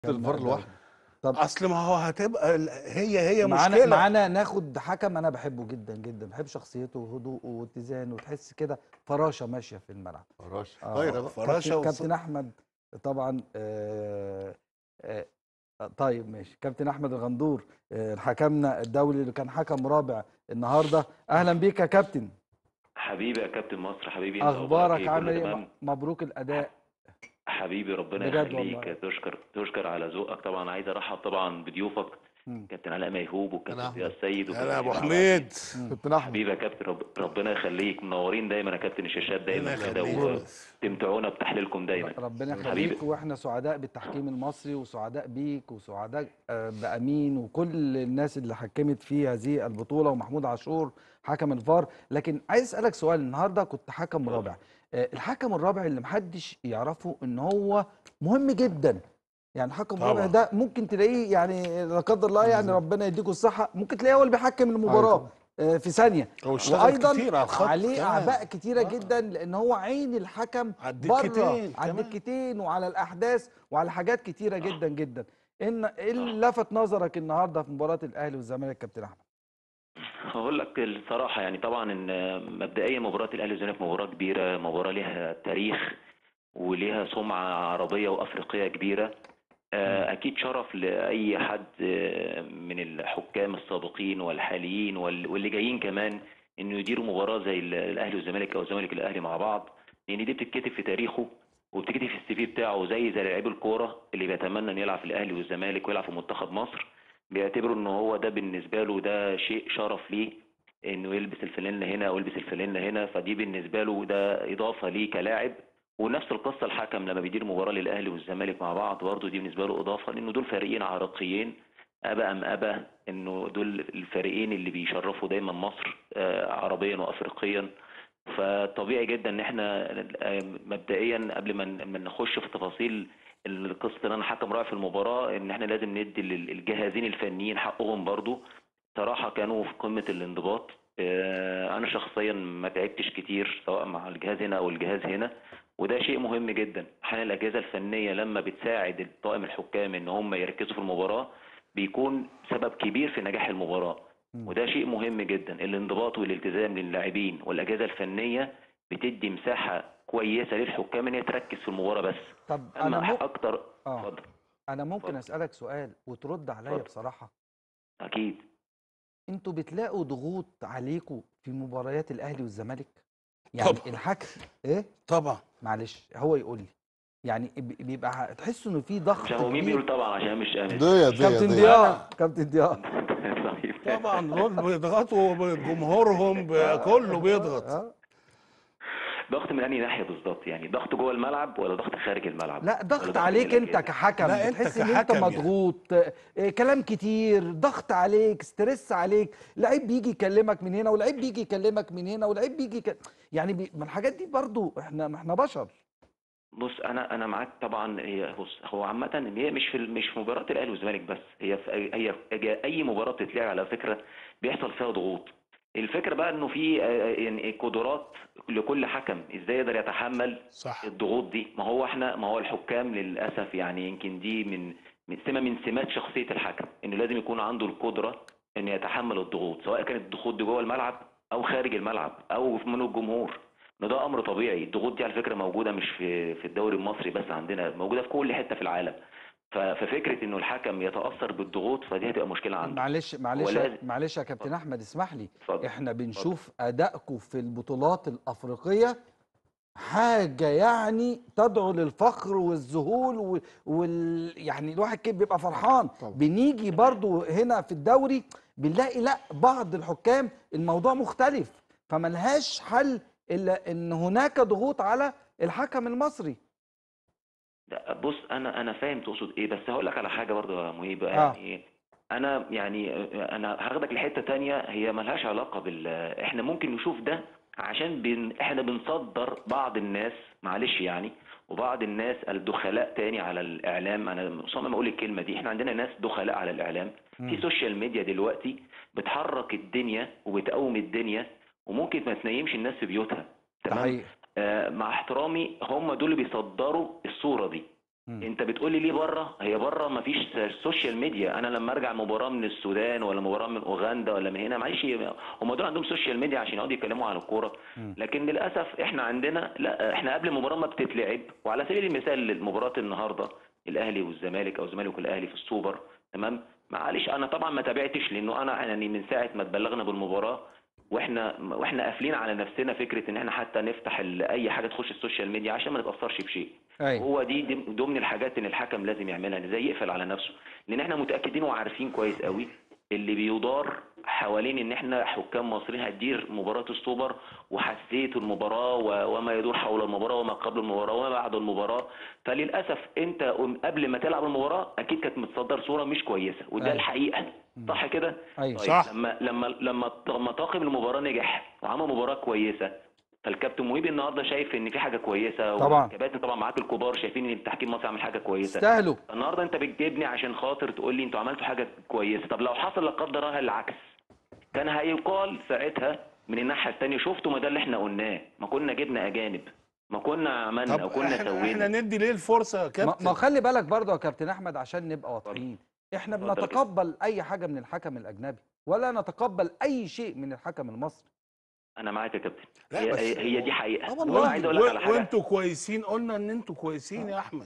الفار لوحده اصل ما هو هتبقى ال- هي هي معانا مشكله معانا ناخد حكم انا بحبه جدا جدا بحب شخصيته وهدوءه واتزانه وتحس كده فراشه ماشيه في الملعب فراش آه، طايره بقى فراشة كابتن, وص- كابتن احمد طبعا آه آه طيب ماشي كابتن احمد الغندور آه حكمنا الدولي اللي كان حكم رابع النهارده اهلا بيك يا كابتن حبيبي يا كابتن مصر حبيبي انت اخبارك كله عامل ايه تمام؟ م- مبروك الاداء حبيبي ربنا بجد يخليك والله. تشكر تشكر على ذوقك طبعا عايز ارحب طبعا بضيوفك مم. كابتن علاء ميهوب والكابتن أنا ضياء السيد انا وكابتن ابو إمام حميد كابتن احمد حبيبي يا كابتن رب... ربنا يخليك منورين دايما يا كابتن الشاشات دايما ربنا كده يخليك. وتمتعونا بتحليلكم دايما ربنا حبيبي. يخليك واحنا سعداء بالتحكيم المصري وسعداء بيك وسعداء آه، بامين وكل الناس اللي حكمت في هذه البطوله ومحمود عاشور حكم الفار لكن عايز اسالك سؤال النهارده كنت حكم رابع آه، الحكم الرابع اللي محدش يعرفه ان هو مهم جدا يعني الحكم الرابع طبعا. ده ممكن تلاقيه يعني لا قدر الله يعني ربنا يديكم الصحه ممكن تلاقيه هو اللي بيحكم المباراه آه، في ثانيه هو اشتغل وايضا كتير على الخط عليه كمان. اعباء كتيره آه. جدا لان هو عين الحكم على بره الدكتين على كمان. الدكتين وعلى الاحداث وعلى حاجات كتيره جدا جدا ان ايه اللي لفت نظرك النهارده في مباراه الاهلي والزمالك كابتن احمد هقول لك الصراحة يعني طبعا ان مبدئيا مباراة الاهلي والزمالك مباراة كبيرة مباراة ليها تاريخ وليها سمعة عربية وافريقية كبيرة آه، اكيد شرف لاي حد آه، من الحكام السابقين والحاليين وال- واللي جايين كمان انه يديروا مباراة زي ال- الاهلي والزمالك او الزمالك والاهلي مع بعض لان دي بتتكتب في تاريخه وبتكتب في السي في بتاعه زي زي لعيب الكورة اللي بيتمنى انه يلعب في الاهلي والزمالك ويلعب في منتخب مصر بيعتبروا ان هو ده بالنسبه له ده شيء شرف ليه انه يلبس الفانلة هنا او يلبس الفانلة هنا فدي بالنسبه له ده اضافه ليه كلاعب ونفس القصه الحكم لما بيدير مباراه للاهلي والزمالك مع بعض برضه دي بالنسبه له اضافه لانه دول فريقين عراقيين ابا ام ابا انه دول الفريقين اللي بيشرفوا دايما مصر آه، عربيا وافريقيا فطبيعي جدا ان احنا آه، مبدئيا قبل ما ن- ما نخش في تفاصيل القصه ان انا حكم رائع في المباراه ان احنا لازم ندي لل- الجهازين الفنيين حقهم برضو صراحه كانوا في قمه الانضباط آه، انا شخصيا ما تعبتش كتير سواء مع الجهاز هنا او الجهاز هنا وده شيء مهم جدا احيانا الاجهزه الفنيه لما بتساعد الطاقم الحكام ان هم يركزوا في المباراه بيكون سبب كبير في نجاح المباراه مم. وده شيء مهم جدا الانضباط والالتزام للاعبين والاجهزه الفنيه بتدي مساحه كويسه للحكام ان هي تركز في المباراه بس طب انا اما مو... اكتر اه اتفضل انا ممكن اتفضل. اسالك سؤال وترد عليا اتفضل. بصراحه اكيد انتوا بتلاقوا ضغوط عليكم في مباريات الاهلي والزمالك يعني طبعا. الحكم ايه طبعا معلش هو يقول لي يعني بي- بيبقى تحسوا انه في ضغط مش هو مين كبير بيقول طبعا عشان مش انا ضيا ضيا كابتن ضيا ضياء كابتن ضياء طيب. طبعا دول بيضغطوا جمهورهم ب- كله بيضغط آه. ضغط من انهي ناحيه بالظبط يعني ضغط جوه الملعب ولا ضغط خارج الملعب لا ولا ضغط من عليك انت الأجهزة؟ كحكم لا، أنت بتحس ان انت كحكم يعني. مضغوط آه، كلام كتير ضغط عليك ستريس عليك لعيب بيجي يكلمك من هنا ولعيب بيجي يكلمك من هنا ولعيب بيجي يك... يعني بي... ما الحاجات دي برضو احنا ما احنا بشر بص انا انا معاك طبعا هي بص هو عامه ان هي مش في مش في مباراه الاهلي والزمالك بس هي في أي- هي في اي مباراه بتتلعب على فكره بيحصل فيها ضغوط الفكره بقى انه في آه، يعني قدرات لكل حكم ازاي يقدر يتحمل صح الضغوط دي ما هو احنا ما هو الحكام للاسف يعني يمكن دي من من سمه من سمات شخصيه الحكم انه لازم يكون عنده القدره انه يتحمل الضغوط سواء كانت الضغوط دي جوه الملعب او خارج الملعب او من الجمهور إن ده امر طبيعي الضغوط دي على فكره موجوده مش في في الدوري المصري بس عندنا موجوده في كل حته في العالم ف- ففكره انه الحكم يتاثر بالضغوط فدي هتبقى مشكله عنده معلش معلش لازم- معلش يا كابتن احمد اسمح لي اتفضل. احنا بنشوف ادائكم في البطولات الافريقيه حاجه يعني تدعو للفخر والذهول وال, وال... يعني الواحد كده بيبقى فرحان طبعا. بنيجي برضو هنا في الدوري بنلاقي لا بعض الحكام الموضوع مختلف فملهاش حل الا ان هناك ضغوط على الحكم المصري لا، بص انا انا فاهم تقصد ايه بس هقول لك على حاجه برضه يا مهيب آه. يعني انا يعني انا هاخدك لحته تانية هي ملهاش علاقه بال احنا ممكن نشوف ده عشان بن... احنا بنصدر بعض الناس معلش يعني وبعض الناس الدخلاء تاني على الاعلام انا مصمم اقول الكلمه دي احنا عندنا ناس دخلاء على الاعلام في سوشيال ميديا دلوقتي بتحرك الدنيا وبتقوم الدنيا وممكن ما تنيمش الناس في بيوتها ده تمام حقيقي آه، مع احترامي هم دول اللي بيصدروا الصورة دي مم. انت بتقولي ليه بره هي بره ما فيش سوشيال ميديا انا لما ارجع مباراه من السودان ولا مباراه من اوغندا ولا من هنا معلش هم دول عندهم سوشيال ميديا عشان يقعدوا يتكلموا عن الكوره مم. لكن للاسف احنا عندنا لا احنا قبل المباراه ما بتتلعب وعلى سبيل المثال مباراه النهارده الاهلي والزمالك او الزمالك والاهلي في السوبر تمام معلش انا طبعا ما تابعتش لانه انا يعني من ساعه ما اتبلغنا بالمباراه واحنا واحنا قافلين على نفسنا فكره ان احنا حتى نفتح ال- اي حاجه تخش السوشيال ميديا عشان ما نتاثرش بشيء ايوه هو دي دي ضمن الحاجات ان الحكم لازم يعملها إن زي يقفل على نفسه لان احنا متاكدين وعارفين كويس قوي اللي بيدار حوالين ان احنا حكام مصريين هتدير مباراه السوبر وحساسيه المباراه و- وما يدور حول المباراه وما قبل المباراه وما بعد المباراه فللاسف انت قبل ما تلعب المباراه اكيد كانت متصدر صوره مش كويسه وده أيوة. الحقيقه صح كده؟ ايوه طيب صح. لما لما لما لما طاقم المباراه نجح وعمل مباراه كويسه فالكابتن مهيب النهارده شايف ان في حاجه كويسه طبعا. والكباتن طبعا معاك الكبار شايفين ان التحكيم المصري عمل حاجه كويسه استاهلوا النهارده انت بتجيبني عشان خاطر تقول لي انتوا عملتوا حاجه كويسه طب لو حصل لا قدر الله العكس كان هيقال ساعتها من الناحيه الثانيه شفتوا ما ده اللي احنا قلناه ما كنا جبنا اجانب ما كنا عملنا طب وكنا احنا, احنا سوينا ندي ليه الفرصه يا ما كابتن ما خلي بالك برضه يا كابتن احمد عشان نبقى واضحين احنا اتفضل يا كابتن. بنتقبل اي حاجه من الحكم الاجنبي ولا نتقبل اي شيء من الحكم المصري انا معاك يا كابتن لا هي, بس هي, هي دي حقيقه آه وانا والله. عايز اقول لك على و- حاجه وانتوا كويسين قلنا ان انتوا كويسين يا احمد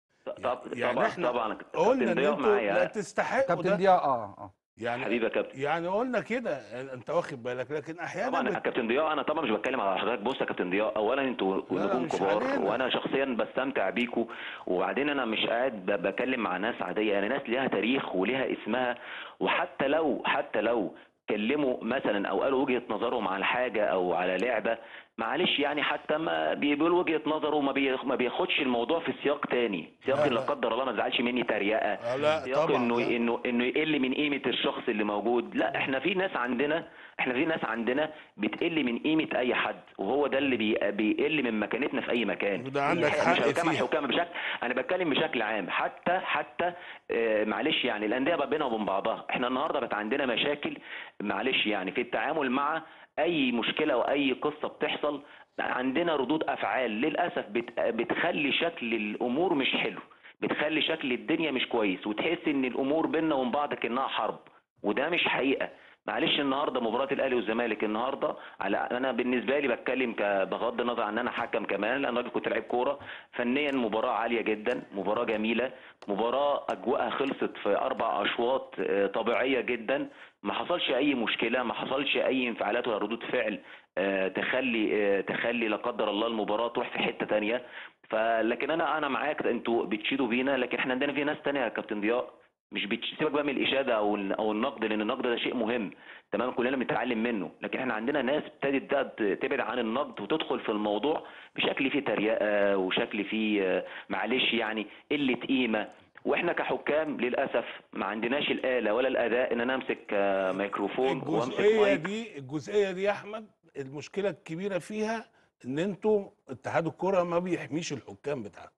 طب يعني طبعا احنا طبعا قلنا كابتن ان ضياء انتوا لا معايا تستحقوا كابتن ده ضياء اه اه يعني حبيبي يا كابتن يعني قلنا كده انت واخد بالك لكن احيانا طبعا يا بت... كابتن ضياء انا طبعا مش بتكلم على حضرتك بص يا كابتن ضياء اولا انتوا لا، لا، نجوم مش كبار علينا. وانا شخصيا بستمتع بيكوا وبعدين انا مش قاعد ب- بكلم مع ناس عاديه يعني ناس ليها تاريخ وليها اسمها وحتى لو حتى لو كلموا مثلا او قالوا وجهه نظرهم على حاجه او على لعبه معلش يعني حتى ما بيقول وجهه نظره وما بيخ- ما بياخدش الموضوع في سياق تاني سياق لا، لا لا. قدر الله ما تزعلش مني تريقه آه، لا سياق طبعا انه لا. انه انه يقل من قيمه الشخص اللي موجود لا احنا في ناس عندنا احنا في ناس عندنا بتقل من قيمه اي حد وهو ده اللي بي بيقل من مكانتنا في اي مكان وده عندك مش حق الحكام فيها. الحكام بشكل انا بتكلم بشكل عام حتى حتى آه، معلش يعني الانديه بقى بينها وبين بعضها احنا النهارده بقت عندنا مشاكل معلش يعني في التعامل مع اي مشكله او اي قصه بتحصل عندنا ردود افعال للاسف بت- بتخلي شكل الامور مش حلو بتخلي شكل الدنيا مش كويس وتحس ان الامور بيننا وبين بعض كانها حرب وده مش حقيقه معلش النهارده مباراه الاهلي والزمالك النهارده على انا بالنسبه لي بتكلم ك- بغض النظر عن ان انا حكم كمان لان راجل كنت لعيب كوره فنيا مباراه عاليه جدا مباراه جميله مباراه اجواءها خلصت في اربع اشواط آه، طبيعيه جدا ما حصلش اي مشكله ما حصلش اي انفعالات ولا ردود فعل آه، تخلي آه، تخلي لا قدر الله المباراه تروح في حته تانية فلكن انا انا معاك انتوا بتشيدوا بينا لكن احنا عندنا في ناس تانية يا كابتن ضياء مش بتسيبك بقى من الاشاده او ال- او النقد لان النقد ده شيء مهم تمام كلنا بنتعلم منه لكن احنا عندنا ناس ابتدت بقى ت- تبعد عن النقد وتدخل في الموضوع بشكل فيه تريقه وشكل فيه آه، معلش يعني قله قيمه واحنا كحكام للاسف ما عندناش الاله ولا الاداء ان انا امسك آه، ميكروفون وامسك الجزئيه مايك دي الجزئيه دي يا احمد المشكله الكبيره فيها ان انتوا اتحاد الكره ما بيحميش الحكام بتاعته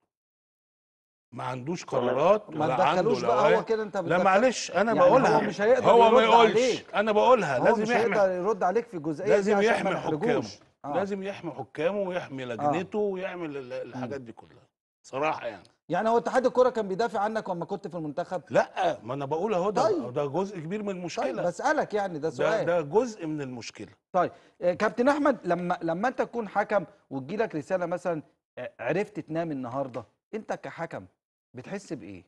ما عندوش والله قرارات ما ولا عنده تدخلوش بقى لوائح. هو كده انت لا بتدخل- معلش انا يعني بقولها هو مش هيقدر هو ما يرد يقولش عليك. انا بقولها هو لازم مش يحمي هيقدر يرد عليك في الجزئيه دي لازم عشان يحمي ما حكامه نحرجوش. آه. لازم يحمي حكامه ويحمي لجنته ويعمل ال- الحاجات دي كلها صراحه يعني يعني هو اتحاد الكوره كان بيدافع عنك لما كنت في المنتخب لا ما انا بقول اهو ده طيب. ده جزء كبير من طيب المشكله بسالك يعني ده ده سؤال ده جزء من المشكله طيب آه، كابتن احمد لما لما انت تكون حكم وتجيلك رساله مثلا آه، عرفت تنام النهارده انت كحكم بتحس بايه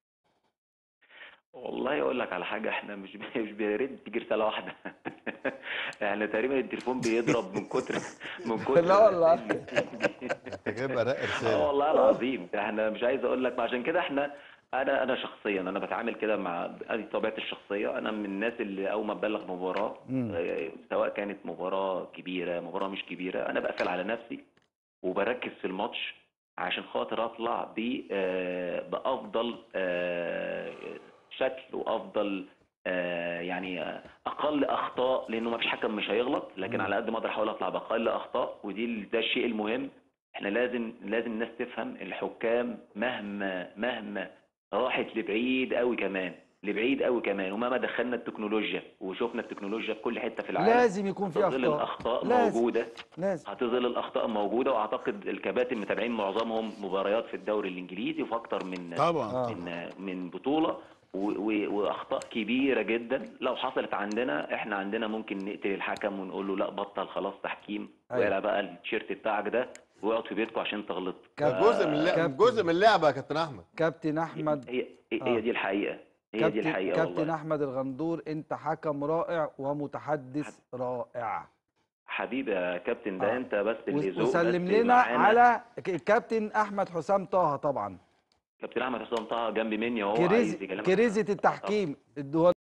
والله اقول لك على حاجه احنا مش بي- مش بيرد تيجي رساله واحده احنا تقريبا التليفون بيضرب من كتر من كتر لا والله. انت جايب ارق اه رساله والله العظيم احنا مش عايز اقول لك عشان كده احنا انا انا شخصيا انا بتعامل كده مع ادي طبيعتي الشخصيه انا من الناس اللي اول ما ابلغ مباراه مم. آه، سواء كانت مباراه كبيره مباراه مش كبيره انا بقفل على نفسي وبركز في الماتش عشان خاطر اطلع ب آه، بافضل آه، شكل وافضل آه، يعني آه، اقل اخطاء لانه ما فيش حكم مش هيغلط لكن مم. على قد ما اقدر احاول اطلع باقل اخطاء ودي ال- ده الشيء المهم احنا لازم لازم الناس تفهم الحكام مهما مهما راحت لبعيد قوي كمان لبعيد قوي كمان ومهما دخلنا التكنولوجيا وشفنا التكنولوجيا في كل حته في العالم لازم يكون في هتظل اخطاء الاخطاء لازم. موجوده لازم هتظل الاخطاء موجوده واعتقد الكباتن متابعين معظمهم مباريات في الدوري الانجليزي وفي اكتر من طبعا آه. من من بطوله و- و- واخطاء كبيره جدا لو حصلت عندنا احنا عندنا ممكن نقتل الحكم ونقول له لا بطل خلاص تحكيم أيوة. ولا بقى التيشيرت بتاعك ده واقعد في بيتكم عشان تغلط كابتن- جزء من اللعبه كابتن. جزء من اللعبه يا كابتن احمد كابتن احمد هي هي آه. هي دي الحقيقه هي دي كابتن الحقيقه كابتن والله احمد الغندور انت حكم رائع ومتحدث رائع حبيبي يا كابتن ده آه. انت بس اللي وس- ذوق وسلم بس لنا معانا. على ك- الكابتن احمد حسام طه طبعا كابتن احمد حسام طه جنبي مني وهو كريز عايز يكلمك كريزه التحكيم الدول